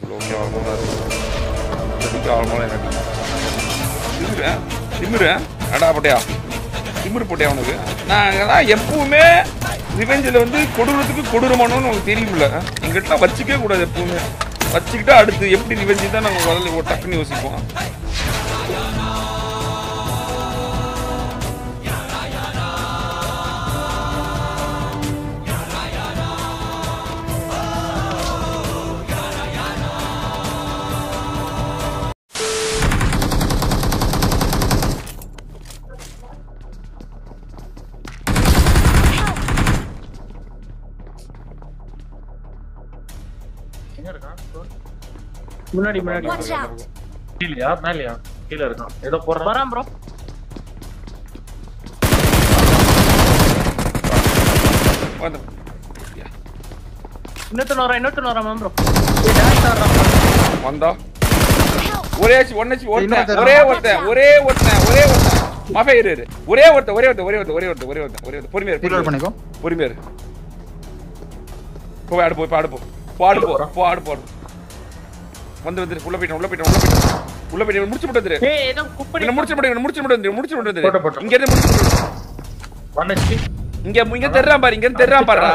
Okay அவ்வளோ அவ்வளோ நடி திமுறேன் திமுறேன் அடா போட்டியா திமிரு போட்டியா உனக்கு நான் அதான் எப்பவுமே ரிவெஞ்சில் வந்து கொடூரத்துக்கு கொடூரமானோன்னு உனக்கு தெரியுமில்ல எங்கிட்ட வச்சுக்கவே கூடாது எப்பவுமே வச்சுக்கிட்டா அடுத்து எப்படி ரிவெஞ்சு தான் நாங்கள் முதல்ல ஒரு டக்குன்னு யோசிப்போம் எங்க இருக்கான் முன்னாடி முன்னாடி Watch out! கீழயா மேலயா கீழே இருக்கான் ஏதோ போறான் வரான் ப்ரோ வந்து இன்னொருத்தன் வரான் இன்னொருத்தன் வரான் ப்ரோ வந்தா ஒரே ஒன்னு ஒருத்தன் இன்னொருத்தர் ஒரே ஒருத்தன் ஒரே ஒருத்தன் ஒரே ஒருத்தன் மாஃபே இரு இரு. ஒரே ஒருத்தன் ஒரே ஒருத்தன் ஒரே ஒருத்தன் ஒரே ஒருத்தன் ஒரே ஒருத்தன் ஒரே ஒருத்தன் பொறுமையா இரு, ரீலோட் பொறுமையா இரு. பண்ணிக்கோ பொறுமையா இரு. போ ஆடு போ இப்ப ஆடு போ போ ஆடு போ போ ஆடு போ வந்து வந்து உள்ள போயிட்டான் உள்ள போயிட்டான் உள்ள போயிட்டான் உள்ள போயிட்டு முடிச்சு விட்டு வந்துரு ஏய் ஏதோ குப்படி என்ன முடிச்சு விட்டு முடிச்சு விட்டு வந்துரு முடிச்சு விட்டு போட்டு, வந்துரு போட்டு. இங்க இருந்து முடிச்சு விட்டு ஒன் ஹெச்பி இங்க இங்க தெர்றான் பாரு இங்க இருந்து தெர்றான் பாருடா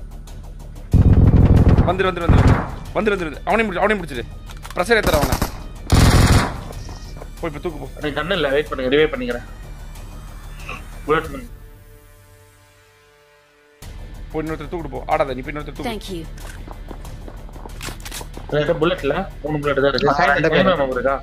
வந்துரு வந்துரு வந்துரு வந்துரு வந்துரு அவனையும் முடிச்சு அவனையும் முடிச்சிடு ப்ரெஷர் ஏத்துற அவனை போய் இப்ப தூக்கு போ எனக்கு கண்ணு இல்ல வெயிட் பண்ணுங்க ரிவே பண்ணிக்கிறேன் புல்லட் பண்ணு போய் இன்னொருத்தர் தூக்கிட்டு போ ஆடாத நீ போய் இன்னொருத்தர் தூக்கு Thank you. என்கிட்ட புல்லட் இல்ல மூணு புல்லட் தான் இருக்கு ஆ, ரெண்டு பேர். என்ன வேணும் இருக்கா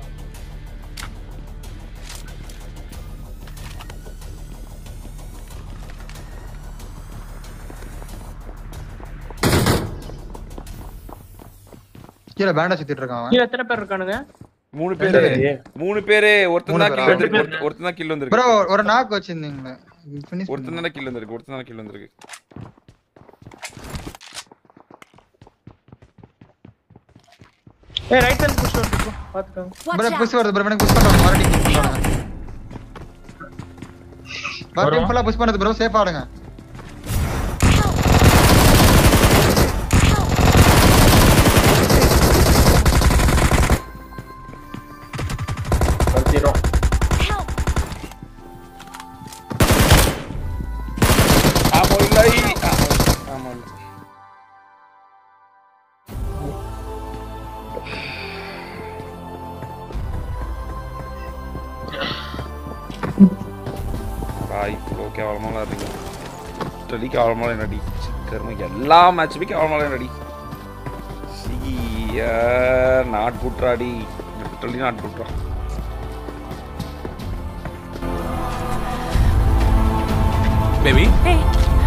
கீழே பேண்டா சுத்திட்டு இருக்கான் அவன் கீழ எத்தனை பேர் இருக்கானுங்க மூணு ரெண்டு பேரு பேரு. மூணு பேரு ஒருத்தன் மூணு தான் பேரா? கில் வந்திருக்கு ரெண்டு ஒருத்தன் ஒருத்தன் தான் கில் ப்ரோ வந்திருக்கு ஒரு நாக்கு வச்சிருந்தீங்களே ஃபினிஷ் ஒருத்தன் தான் கில் வந்திருக்கு ஒருத்தன் தான் கில் வந்திருக்கு ஏய் ரைட் ஹேண்ட் புஷ் வந்து பாத்துக்கோங்க Watch ப்ரோ out! புஷ் வருது ப்ரோ எனக்கு புஷ் பண்றாங்க மறுபடியும் push பண்ணுங்க மறுபடியும் ஃபுல்லா புஷ் பண்ணது ப்ரோ சேஃப் ஆடுங்க கடிச்சிடும் Help! ஆமா இல்லை ஆமா ஆமா இல்லை பாய் இவ்வளோ கேவலமாக இருக்கு இட்டலி கேவலமாக என்னடி கரும எல்லா மேட்சுமே கேவலமாக என்னடி சீய நாட் புட்றாடி இட்டலி நாட் புட்றா பேபி Hey!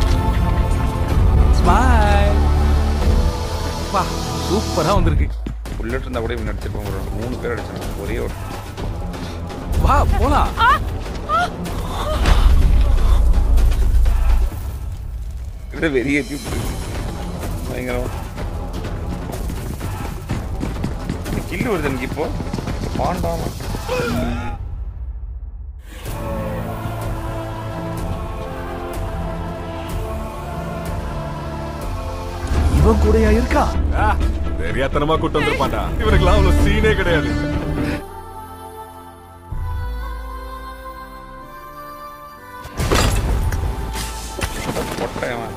ஸ்மைல் வா சூப்பரா வந்திருக்கு புல்லட் இருந்தால் கூட இவன் அடிச்சிருப்பாங்க ஒரு மூணு பேர் அடிச்சாங்க ஒரே ஒரு வா போலாம் இது வெறிய பயங்கரம் கில்லு வருது எனக்கு இப்போ பாண்டாமா இவன் கூடயா இருக்கா தெரியாத்தனமா கூட்டு வந்திருப்பான்டா இவனுக்குலாம் அவ்வளவு சீனே கிடையாது பொட்டையவன்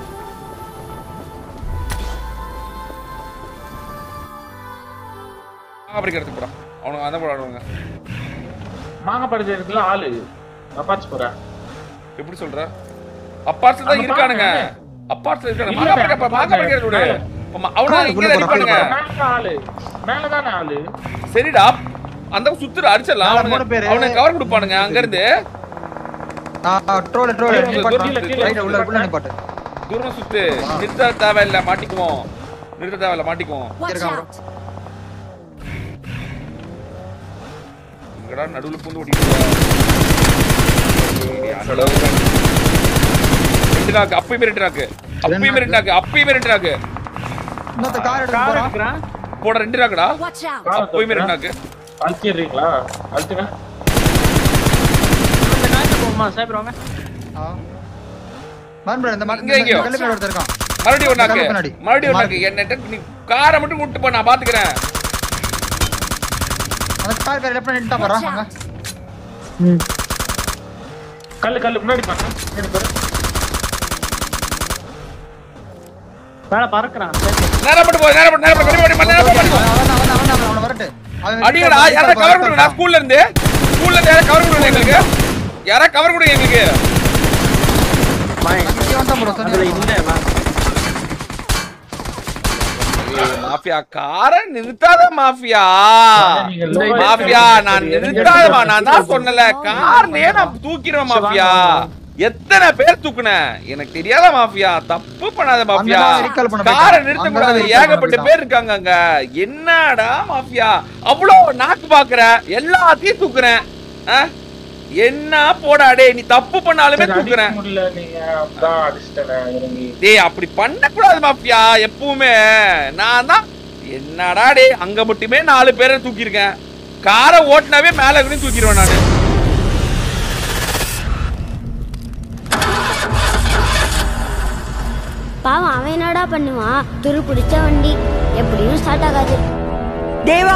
அப்படி எடுத்து போடான் அவனுக்கு அந்த போட ஆடுவாங்க மாங்க படிச்ச இடத்துல ஆளு அப்பாச்சு போறேன் எப்படி சொல்ற அப்பார்ட்ஸ் தான் அங்க இருக்கானுங்க பாருங்க. அப்பார்ட்ஸ் இருக்கானுங்க இல்ல, மாங்க படிக்க மாங்க பாருங்க. படிக்கிறது விடு ஆமா, அவன கால் இங்க உள்ள போடா, அடிப்பானுங்க மேல ஆளு மேலதானே ஆளு சரிடா அந்த சுத்துற அடிச்சிடலாம் நாலு மூணு அவனுக்கு பேரு. அவனுக்கு கவர் கொடுப்பானுங்க அங்க இருந்து ட்ரோல் ட்ரோல் கீழே, கீழே, கீழே. ரைட் உள்ள உள்ள நிப்பாட்டு தூரம் சுத்து நிறுத்த தேவையில்ல மாட்டிக்குவோம் நிறுத்த தேவையில்ல மாட்டிக்குவோம் Watch இருக்கான் bro. out! இங்கடா நடுவுல பூந்து ஓடிட்டு ரெண்டு நாக்கு அப்பயுமே ரெண்டு நாக்கு அப்பயுமே ரெண்டு நாக்கு அப்பயுமே ரெண்டு நாக்கு இன்னொருத்த கார் எடுத்து கார் போறான் எடுக்கிறான் போட ரெண்டு நாக்குடா Watch out! அப்பயுமே ரெண்டு நாக்கு அழுத்திடுறீங்களா அழுத்துங்க அந்த நாய்க்கு போமா சாப்பிடுற வாங்க மான் ப்ரோ இந்த மர- இங்க, இங்க. இந்த கல்லு மேல ஒருத்தர் இருக்கான் மறுபடியும் ஒரு நாக்கு பின்னாடி. மறுபடியும் ஒரு நாக்கு என்ன நீ காரை மட்டும் கூட்டு போ நான் பாத்துக்கிறேன் அந்த கார் பேர் லெஃப்ட் நின்னுட்டா போறா அங்க கல்லு கல்லு முன்னாடி பாருங்க முன்னாடி பாரு மேல பறக்குறான் சரி. நேரா போட்டு போ நேரா போட்டு நேரா போட்டு நேரா போட்டு நேரா போட்டு அவன் அவன் அவன் அவன் அவன் வரட்டு அவன் அடிங்கடா யாரா கவர் கொடுங்க ஸ்கூல்ல இருந்து ஸ்கூல்ல இருந்து யாரா கவர் கொடுங்க எங்களுக்கு யாரா கவர் கொடுங்க எங்களுக்கு இங்க வந்தா bro அதுல சொன்னீங்க இல்ல வா. ஏய், மாஃபியா கார நிறுத்தாத மாஃபியா நீங்க low- மாஃபியா நான் நிறுத்தாதமா நான் தான் சொன்னல கார்லயே நான் தூக்கிடுவேன் மாஃபியா எத்தனை பேர் தூக்குனேன் எனக்கு தெரியாத மாஃபியா தப்பு பண்ணாத மாஃபியா அங்கதான் recall பண்ண காரை போயிட்டான். நிறுத்த அங்கதான் கூடாது recall பண்ண ஏகப்பட்ட போயிட்டான். பேர் இருக்காங்க அங்க என்னடா மாஃபியா அவ்வளவு நாக்கு பாக்குற எல்லாத்தையும் தூக்குறேன் ஆ? என்ன போடா டேய் நீ தப்பு பண்ணாலுமே சரி, தூக்குறேன் அடிக்க முடியல நீங்க அதான் அடிச்சிட்டேன் இறங்கி டேய் அப்படி பண்ணக்கூடாது மாஃபியா எப்பவுமே நான் தான் என்னடா டேய் அங்க மட்டுமே நாலு பேரை தூக்கியிருக்கேன் காரை ஓட்டினாவே மேல இருந்து தூக்கிடுவேன் நானு பாவம் அவன் என்னடா பண்ணுவான் துரு பிடிச்ச வண்டி எப்படியும் ஸ்டார்ட் ஆகாது தேவா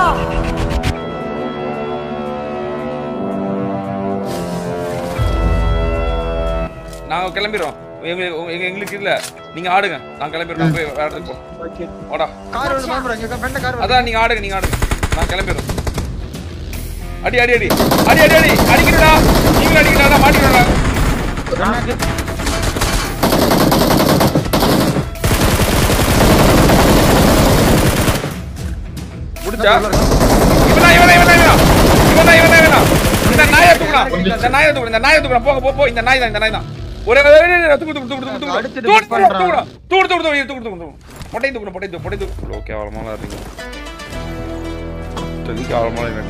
நாங்க கிளம்பிடுறோம் எங்களுக்கு எங்க- எங்களுக்கு இல்ல நீங்க ஆடுங்க நான் கிளம்பிடுறோம் போய் வேற இடத்துக்கு போ ஓகே ஓடா கார் வருது bro இங்க ஃப்ரெண்ட் கார் வருது அதான் நீங்க ஆடுங்க நீங்க ஆடுங்க நான் கிளம்பிடுறோம் அடி அடி அடி அடி அடி அடி அடிக்கிறடா நீங்க அடிக்கிறடா மாட்டிக்கிறடா முடிச்சா இவனா இவனா இவனா இவனா இவனா இவனா இவனா இந்த நாயை தூக்குறான் இந்த நாயை தூக்குறான் இந்த நாயை தூக்குறான் போங்க போ போ இந்த நாய் தான் இந்த நாய் தான் ஒரே தூக்கு தூக்கு தூக்கு தூக்கு தூக்கு அடிச்சிட்டு தூக்கு miss பண்றான். தூக்கு தூக்கு தூக்கு தூக்கு தூக்கு தூக்கு பொட்டை தூக்கு பொட்டை தூக்கு பொட்டை தூக்கு ஓகே அவ்வளோ இருக்கீங்க தெளிக்க அவ்வளோ நடி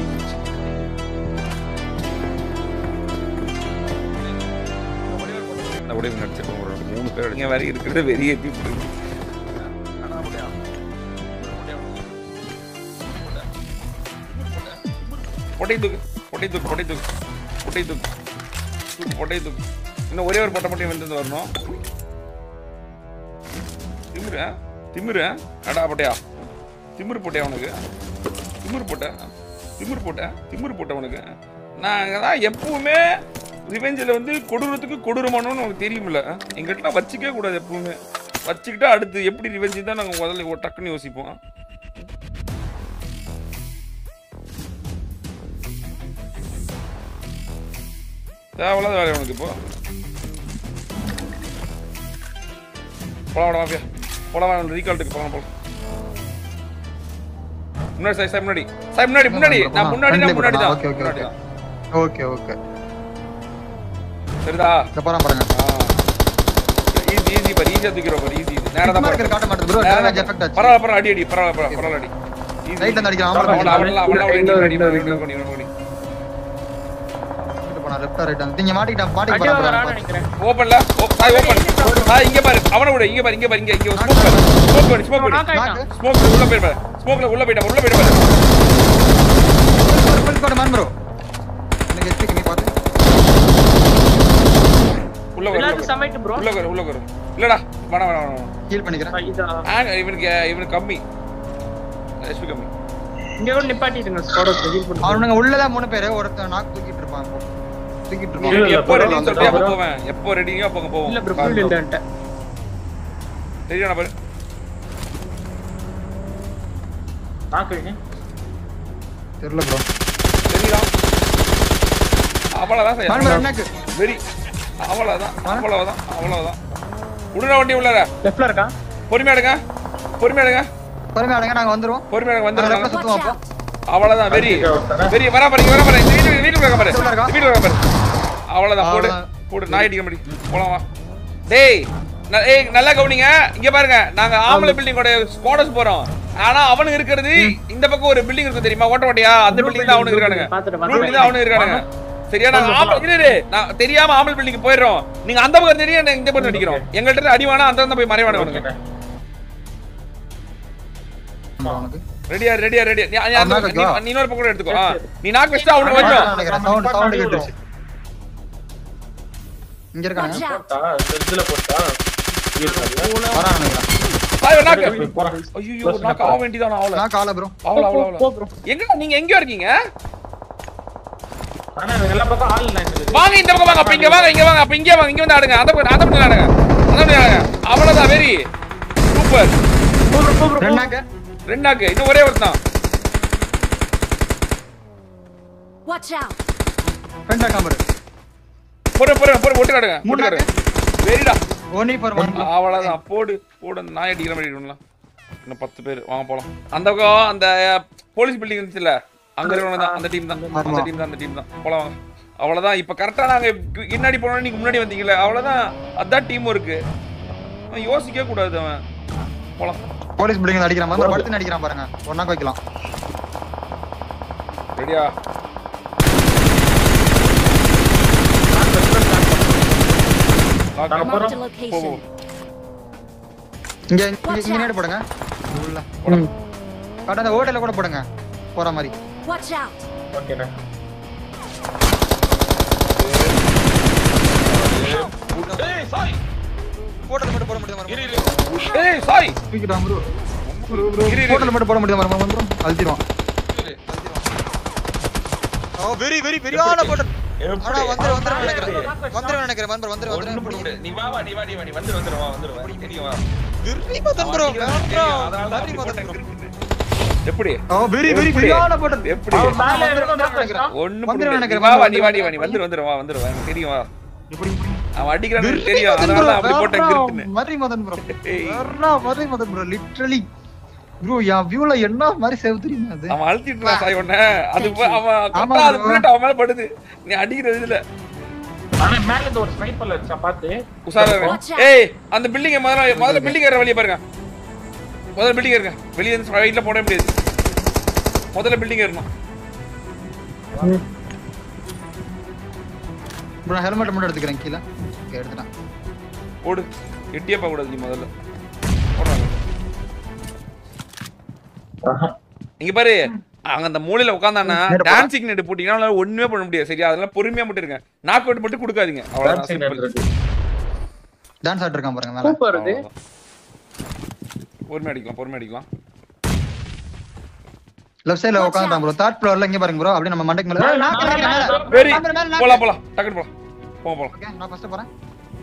இந்த உடைய நடிச்சிருக்கோம் ஒரு மூணு பேர் இங்க வரை இருக்கிறது வெறியேற்றி போயிருக்கு பொட்டை தூக்கு பொட்டை தூக்கு பொட்டை தூக்கு பொட்டை தூக்கு தூக்கு பொட்டை தூக்கு இன்னும் ஒரே ஒரு பொட்டை மட்டும் வந்து வரணும் திமிரு ஆ? திமிரு ஆ? அடா பொட்டையா திமிரு போட்டே உனக்கு திமிரு போட்ட திமிரு போட்ட திமிரு போட்ட உனக்கு நான் தான் எப்பவுமே ரிவெஞ்சில் வந்து கொடூரத்துக்கு கொடூரமானோன்னு உனக்கு தெரியுமில்ல எங்கிட்ட வச்சுக்கவே கூடாது எப்பவுமே வச்சுக்கிட்டா அடுத்து எப்படி ரிவெஞ்சு தான் நாங்கள் முதல்ல ஒரு டக்குன்னு யோசிப்போம் தேவையில்லாத வேலை உனக்கு இப்போ போலாம் போலாம் மாஃபியா போலாம் ரீகால்ட்டுக்கு போலாம் போலாம் முன்னாடி சாய் சாய் முன்னாடி சாய் முன்னாடி முன்னாடி நான் முன்னாடி நான் முன்னாடி தான் ஓகே ஓகே முன்னாடி ஓகே தான் ஓகே ஓகே சரிதா இந்த போறான் பாருங்க ஈஸி ஈஸி பாரு ஈஸியா தூக்கிறோம் பாரு ஈஸி நேரா தான் இருக்கிற காட்ட மாட்டேது bro நேரா டேமேஜ் தான் எஃபெக்ட் ஆச்சு பரவாயில்ல பரவாயில்ல அடி அடி பரவாயில்ல பரவாயில்ல பரவாயில்ல அடி Easy. ரைட்ல இருந்து அடிக்கிறான் அவன ஆமா அவன அவன அவன இன்னொரு, அடி இன்னொரு, அடி இன்னொரு, பண்ணி பண்ணி போனா லெஃப்ட் ரைட் நீங்க மாட்டிக்கிட்டான் மாட்டி அடி போறான் வாங்குறான்னு நினைக்கிறேன் ஓபன்ல சாய் ஓபன் சாய் இங்க பாரு அவன விடு இங்க பாரு இங்க பாரு இங்க இங்க ஸ்மோக் பாரு ஸ்மோக் பாரு ஸ்மோக் பாரு knock ஆயிட்டான். ஸ்மோக் உள்ள போய் பாரு ஸ்மோக்ல உள்ள போய்டா உள்ள போய்டா பாரு ஃபுல் ஸ்குவாட் மேன் ப்ரோ எனக்கு எஸ்பி நீ பாத்து உள்ள வர எல்லாரும் சமைட்டு ப்ரோ உள்ள வர உள்ள வர இல்லடா வேணாம் வேணாம் வேணாம் ஹீல் பண்ணிக்கிறேன் இதா ஆ, இவனுக்கு இவனுக்கு கம்மி எஸ்பி கம்மி இங்க கூட நிப்பாட்டிடுங்க ஸ்குவாட் ஹீல் பண்ணு அவனுங்க உள்ளதான் மூணு பேரு ஒருத்தன் நாக் தூக்கிட்டு இருப்பான் இப்போ. தூக்கிட்டு இல்ல, இருப்பான் இல்ல, எப்போ ரெடி பரவாயில்ல, சொல்லியா பரவாயில்ல. போவேன் எப்போ ரெடியோ அப்போ அங்க போவோம் இல்ல ப்ரோ ஃபுல் இல்லன்ட்ட தெரியும் பாரு நாக்கு தெரியல ப்ரோ தெரியுதா அவ்வளவுதான் மேன் ப்ரோ செய்ய எனக்கு வெரி அவ்வளவுதான் அவ்வளவுதான் அவ்வளவுதான் விடுற வண்டி உள்ளார லெஃப்ட்ல இருக்கா பொறுமையா எடுங்க பொறுமையா எடுங்க பொறுமையா ஆடுங்க நாங்க வந்துருவோம் பொறுமையா எடுங்க நாங்க லெஃப்ட்ல வந்துடுறாங்க சுத்துவோம் அப்போ அவ்வளவுதான் வெரி அடிக்க ஒருத்தனை. வெரி வரா பாருங்க வரா பாருங்க இந்த வீட்டு வீட்டுக்குள்ள இருக்க பாரு உள்ள இருக்கா? வீட்டுக்குள்ள இருக்க பாரு அவ்வளவுதான் போடு அவ்வளவுதான். போடு நாய் அடிக்க முடி போலாம் வா டேய் ந- ஏய் நல்லா கவனிங்க இங்க பாருங்க நாங்க ஆம்பளை பில்டிங்கோட ஸ்குவாடர்ஸ் போறோம் ஆனா அவனுக்கு இருக்கிறது இந்த பக்கம் ஒரு பில்டிங் இருக்கும் தெரியுமா ஓட்ட ஓட்டையா அந்த Blue பில்டிங் தான் அவனுக்கு building, இருக்கானுங்க பாத்துட்டு, ப்ளூ பாத்துட்டு. பில்டிங் தான் அவனுக்கு இருக்கானுங்க சரியா நாங்க ஆம்பளை இரு, இரு நான் தெரியாம ஆம்பளை பில்டிங் போயிடுறோம் நீங்க அந்த பக்கம் தெரியும் நாங்க இந்த பக்கம் அடிக்கிறோம் எங்கள்ட்ட இருந்து அடிவானா அந்த தான் போய் மறைவானுங்க அவனுக்கு ரெடியா ரெடியா ரெடியா நீ நீ அந்த அவன் பக்கம்- நாக்கு நீ- நீ இன்னொரு பக்கம் கூட எடுத்துக்கோ ஆ. நீ நாக்கு வச்சுட்டு அவனுக்கு மாட்டான்னு வச்சோம் நினைக்கிறேன் சவுண்ட் சவுண்ட் கேட்டுருச்சு இங்க இருக்கானுங்க போட்டா இதுல போட்டா வரான் நினைக்கிறேன் சாய் நாக்கு போறேன் ஐயோ நாக்கு ஆக வேண்டியதான அவள நான் கால ப்ரோ அவள அவள போ அவள ப்ரோ எங்க நீங்க எங்க இருக்கீங்க ஆனா எல்லா பக்கம் ஆள் இல்லை எனக்கு வாங்க இந்த பக்கம் வாங்க அப்ப இங்க வாங்க இங்க வாங்க அப்ப இங்க வாங்க இங்க வந்து ஆடுங்க அந்த பக்கம் அந்த பக்கம் ஆடுங்க அந்த பக்கம் ஆடுங்க அவ்வளவுதான் வெரி சூப்பர் போ ப்ரோ போ ப்ரோ ரெண்டாங்க ரெண்டாக்கு இன்னும் ஒரே ஒருத்தன் Watch out! ரெண்டா காம்பர் போற போற போற ஒட்டு காடுங்க ஒட்டு மூணாக்கு. காடுங்க வெரிடா ஒன்லி ஃபார் ஒன் அவ்வளவுதான் போடு போடு அந்த நாய் அடிக்கிற மாதிரி அடிக்கணும்ல இன்னும் பத்து பேர் வாங்க போலாம் அந்த பக்கம் அந்த போலீஸ் பில்டிங் இருந்துச்சுல்ல அங்க இருக்கவங்க தான் அந்த டீம் தான் அந்த டீம் தான் அந்த டீம் தான் போலாம் வாங்க அவ்வளவுதான் இப்ப கரெக்டா நாங்க பின்னாடி போனோம் நீங்க முன்னாடி வந்தீங்கல்ல அவ்வளவுதான் அதான் டீம் இருக்கு அவன் யோசிக்கவே கூடாது அவன் போலாம் போலீஸ் பில்டிங் அடிக்கிறான் பாருங்க படுத்து அடிக்கிறான் பாருங்க ஒண்ணா வைக்கலாம் ரெடியா நாங்க Marked a போறோம் போ போ location. இங்க இங்க இங்க நேடு போடுங்க உள்ள காட்ட அந்த ஹோட்டல்ல கூட போடுங்க போற மாதிரி Watch out! ஓகேண்ணா ஹோட்டல் மட்டும் போட முடியுமா ஏய் சாய் தூக்கிட்டான் ப்ரோ இரு, இரு. ஹோட்டல் மட்டும் போட முடியுமா ப்ரோ அழுத்திடுவான் ஓ வெரி வெரி பெரியான ஹோட்டல் ஆனா வந்துரு வந்துரு நினைக்கிறேன் வந்துரு நினைக்கிறேன் வந்துரு வந்துரு ஒண்ணும் பண்ண வந்துரு முடியாது. நீ வா வா நீ வா நீ வா நீ வந்துரு வந்துரு வா வந்துரு வா தெரியும் வா வெரி மதன் ப்ரோ தெரியும், அதனால தான் வெரி அப்படி மதன் போட்டேன். ப்ரோ எப்படி ஓ வெரி வெரி எப்படி? பெரியான ஹோட்டல் எப்படி அவன் மேல வந்துரு, இருந்து வந்துரு knock நினைக்கிறேன். ஒண்ணும் வந்துரு பண்ண நினைக்கிறேன், முடியாது. வா வா நீ வந்துரு, வா நீ வா நீ வந்துரு. வந்துரு வந்துரு வா வந்துரு வா எனக்கு தெரியும் வா இப்படி அவன் அடிக்கிறான்னு வெரி தெரியும் மதன் அதனால ப்ரோ தான் அப்படி போட்டேன் கிறுக்குன்னு. மதுரை மதன் ப்ரோ ஏய். Madurai Madan bro literally bro என் வியூல என்ன மாதிரி சேவ் தெரியுமா அது அவன் அழுத்திட்டு இருந்தான் சாய் உன்னை. அது போ- அவன் ஆமா கரெக்டா அது bro. bullet அவன் மேல படுது நீ அடிக்கிறது இல்ல ஆனா மேல இருந்து ஒரு ஸ்னைப்பர்ல அடிச்சா பாத்து உஷாரா இரு. Watch out. ஏய் அந்த பில்டிங் முதல்ல முதல்ல பில்டிங் ஏற வெளிய பாருங்க முதல்ல பில்டிங் ஏறுங்க வெளிய இருந்து ரைட்ல போட முடியாது முதல்ல பில்டிங் ஏறணும் ப்ரோ ஹெல்மெட் மட்டும் எடுத்துக்கிறேன் கீழே ஓகே எடுத்துட்டேன் ஓடு எட்டியே பார்க்க கூடாது நீ முதல்ல போடுறாங்க இங்க பாரு அங்க அந்த மூலையில உட்காந்தானா டான்சிங் நெட் போட்டீங்கன்னா அவனால ஒண்ணுமே பண்ண முடியாது சரியா அதெல்லாம் பொறுமையா மட்டும் இருங்க நாக் அவுட் மட்டும் கொடுக்காதீங்க அவ்வளவுதான் Dancing simple. நடந்தது. டான்ஸ் ஆடிட்டு இருக்கான் பாருங்க மேல சூப்பர் இது அவ்வளவுதான். பொறுமையா அடிக்கலாம் பொறுமையா அடிக்கலாம் லெஃப்ட் சைடுல உட்காந்துட்டான் ப்ரோ தேர்ட் ஃப்ளோர்ல இங்க பாருங்க ப்ரோ அப்படியே நம்ம மண்டைக்கு மேல மேல, நாக்கு, நாக்கு, மேல, மேல. வெரி நாக்கு, மேல, நாக்கு. போலாம் போலாம் டக்குனு போலாம் போங்க போலாம் ஓகே நான் ஃபர்ஸ்ட் போறேன்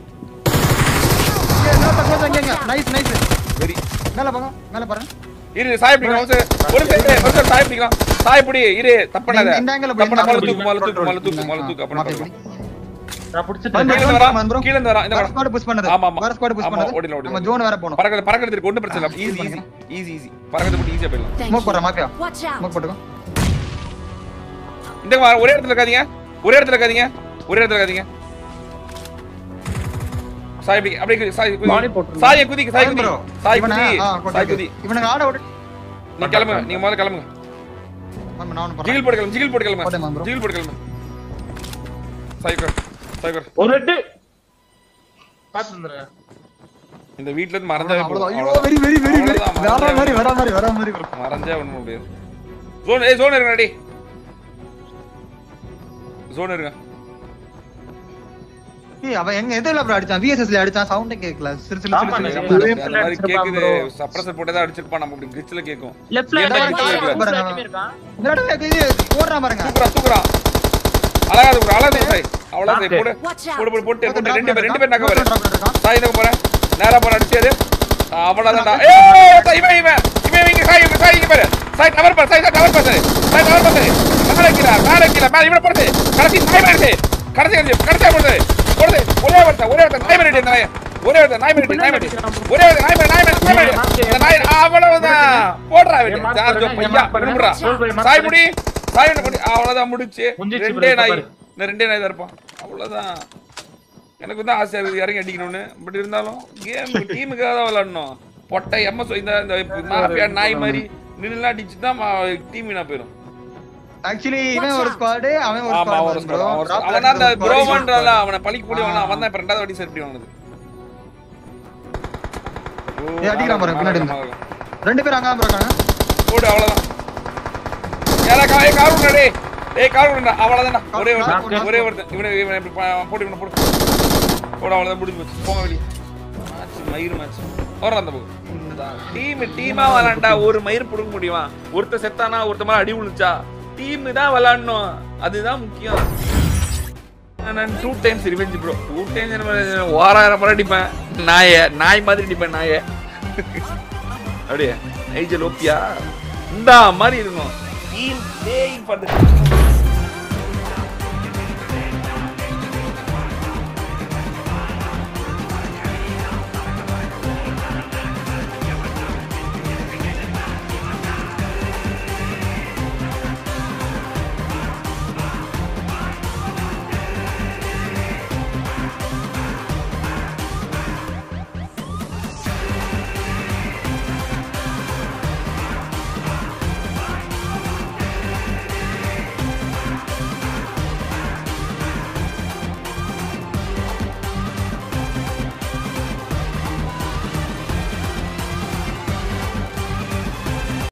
இங்க இன்னொருத்தன் close இங்க, இங்க. Nice, nice. வெரி மேல போங்க மேல பாருங்க இரு சாய் பிடிக்கலாம் ஒரு நிமிஷம், ஒரு நிமிஷம், ஒரு நிமிஷம் சாய் பிடிக்கலாம் சாய் பிடி இரு தப்பண்ணாத இந்த- இந்த angle ல தப்பண்ணா போய் மலை தூக்கு மலை தூக்கு மலை தூக்கு ஆ, மலை தூக்கு அப்புறம் மாத்தி பார்க்கலாம். நான் பிடிச்சிட்டேன் வந்து- கீழ இருந்து வரா வந்து bro. கீழ இருந்து வரா இந்த வேற வரா squad push பண்ணது. ஆமா, ஆமா. வேற squad push ஆமா, பண்ணது. ஓடிடலாம், ஓடிடலாம். நம்ம zone வேற போகணும். பறக்கிறது பறக்கிறது இருக்கு ஒன்றும் பிரச்சனை இல்லை ஈஸி ஈஸி ஈஸி ஈஸி பறக்கிறது மட்டும் ஈஸியா போயிடலாம் Thank Smoke you. போடுறேன், மாப்பியா. Watch out! Smoke போட்டுக்கோ. இந்த வா, ஒரே இடத்துல இருக்காதீங்க ஒரே இடத்துல இருக்காதீங்க ஒரே இடத்துல இருக்காதீங்க சாய் அப்படி அப்படியே சாய் குதி மாடி போட்டுருங்க. சாய் குதி சாய் குதி bro. சாய் இவனை- குதி ஆ, சாய் கொட்டாக்கு. குதி இவனுங்க ஆட விட்டு- நீ கிளம்புங்க நீங்க முதல்ல கிளம்புங்க மாமா, நான் ஒண்ணு போடுறேன். ஜிகில் போட்டு கிளம்பு ஜிகில் போட்டு போட்டேன் கிளம்பு bro. ஜிகில் போட்டு கிளம்பு சாய் கர் சாய் கர் ஒரு ரெட்டு பாத்து வந்துடுறேன் இந்த வீட்ல இருந்து மறைஞ்சாவே போதும். அவ்வளவுதான். ஐயோ, அவ்வளவுதான். very, very, very, very. அவ்வளவுதான், வேற மறைஞ்சா மாதிரி, வேற மாதிரி, வேற மாதிரி bro. மறைஞ்சா ஒண்ணும் முடியாது ஜோன் ஏய் ஜோன் இருங்க ரெடி ஜோன் இருங்க ஏய், அவன் எங்க எதுல bro அடிச்சான்? VSS ல அடிச்சான், sound ஏ கேட்கல. சிறு, சிறு, ஆமா, சிறு, சிறு, நான் சிறு. அந்த மாதிரி அடிச்சிருப்பான் கேக்குது bro. சப்ரஸர் போட்டே தான் அடிச்சிருப்பான் நம்ம இப்படி கிளிச்ல கேக்கும் லெஃப்ட்ல ஏன்டா இருக்கான் கிழிச்சு கார் வைக்கல? பாருங்க இருக்கான் இந்த இடத்துல இது ஓடுறான் பாருங்க. தூக்குறா தூக்குறா அழகா தூக்குறா அழகா தூக்கு சாய் அவ்வளவு சாய் போடு Watch out. போடு போடு போட்டு ஒருத்தன் போட்டு drop ரெண்டு பேர் ரெண்டு பேர் நக்க ஒருத்தன் வர drop இருக்கான். சாய் இந்த போறேன் நேரா போற அடிச்சது அவ்வளவுதான்டா ஏய் சாய் இவன் இவன் இவன் இங்க சாய் இவன் சாய் இங்க பாரு சாய் டவர் பாரு சாய் சாய் டவர் பாரு சாய் டவர் பாரு மேல கீழ மேல கீழ மேல இவன போடுது கடைசி நாய் மேல கடைசி கடைசி கடைசி போடுது போடுது ஒரே ஒருத்தன் ஒரே ஒருத்தன் நாய் மேல நாய் ஒரே ஒருத்தன் நாய் மேல நாய் மேல ஒரே ஒருத்தன் நாய் மேல நாய் மேல நாய் மேல இந்த நாய் அவ்வளவுதான் போடுறா ஏன் இவன் mark சார்ஜ் பண்ணுங்க, பையா mark பண்ணுங்க. விடுறா Roll by mark சாய் பண்ணுங்க. முடி சாய் என்ன பண்ணி அவ்வளவுதான் முடிச்சு முடிஞ்சிச்சு ரெண்டே bro, நாய் பாரு. இந்த ரெண்டே நாய் தான் இருப்பான் அவ்வளவுதான் எனக்கு வந்து ஆசையா இருக்குது இறங்கி அடிக்கணும்னு பட் இருந்தாலும் கேம் டீமுக்காக தான் விளையாடணும் பொட்டை எம்எஸ் இந்த இந்த மாஃபியா நாய் மாதிரி நின்று அடிச்சு தான் டீம் வீணா போயிடும் Actually, இவன் ஒரு squad, அவன் ஒரு ஆமா squad ஒரு bro. squad, அவன் ஒரு Drop squad. அவன் தான் அந்த அடிச்சது ஒரு squad. ப்ரோமன்றல அவனை பழிக்க கூடிய ஆ. அவன் தான் இப்ப ரெண்டாவது வாட்டி செருப்பி வாங்கினது ஏய், அடிக்கிறான் பாரு, பின்னாடி இருந்து. ரெண்டு பேரும் அங்கதான் bro இருக்காங்க. போடு அவ்வளவுதான் யாரா கா ஏய் கார் விடுடா டேய் ஏய் கார் விடுடா அவ்வளவுதான்டா ஒரே கார் ஒருத்தன் விடு. ஒரே ஒருத்தன் இவனை இவனை இப்படி பா- போடு இவனை போடு போடு அவ்வளவுதான் முடிஞ்சு போச்சு போங்க வெளிய மேட்ச் மயிர் மேட்ச் வர அந்த பக்கம் இந்த டீம் டீமா விளாண்டா ஒரு மயிர் புடுங்க முடியுமா ஒருத்த செத்தானா ஒருத்த மேல அடி விழுச்சா டீம் தான் விளாடணும் அதுதான் முக்கியம் நான் two times revenge bro two times ஓராயிரம் முறை அடிப்பேன் நாய நாய் மாதிரி அடிப்பேன் நாய அப்படியே ஐஜல் ஓப்பியா இந்த மாதிரி இருக்கும் டீம் பிளேயிங் ஃபார் த